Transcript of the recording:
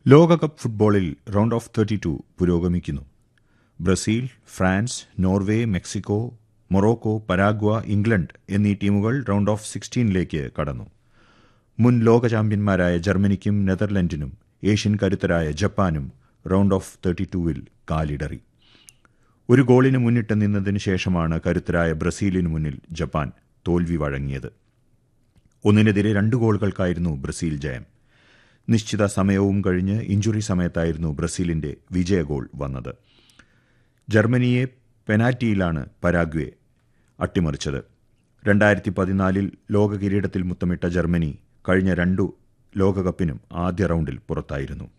ലോകകപ്പ് ഫുട്ബോളിൽ round of thirty two പുരോഗമിക്കുന്നു Brazil France Norway Mexico Morocco Paraguay England എന്നീ ടീമുകൾ റൗണ്ട് ഓഫ് സിക്സ്റ്റീനിലേക്ക് കടന്നു മുൻ ലോക ചാമ്പ്യന്മാരായ ജർമ്മനിക്കും നെതർലൻഡിനും ഏഷ്യൻ കരുത്തരായ ജപ്പാനും റൗണ്ട് ഓഫ് തേർട്ടി ടൂവിൽ കാലിടറി ഒരു ഗോളിന് മുന്നിട്ട് നിന്നതിന് ശേഷമാണ് കരുത്തരായ ബ്രസീലിന് മുന്നിൽ ജപ്പാൻ തോൽവി വഴങ്ങിയത് ഒന്നിനെതിരെ രണ്ട് ഗോളുകൾക്കായിരുന്നു ബ്രസീൽ ജയം നിശ്ചിത സമയവും കഴിഞ്ഞ് ഇഞ്ചുറി സമയത്തായിരുന്നു ബ്രസീലിന്റെ വിജയ ഗോൾ വന്നത് ജർമ്മനിയെ പെനാൽറ്റിയിലാണ് പരാഗ്വെ അട്ടിമറിച്ചത് രണ്ടായിരത്തി പതിനാലിൽ ലോക കിരീടത്തിൽ മുത്തമിട്ട ജർമ്മനി കഴിഞ്ഞ രണ്ടു ലോകകപ്പിനും ആദ്യ റൗണ്ടിൽ പുറത്തായിരുന്നു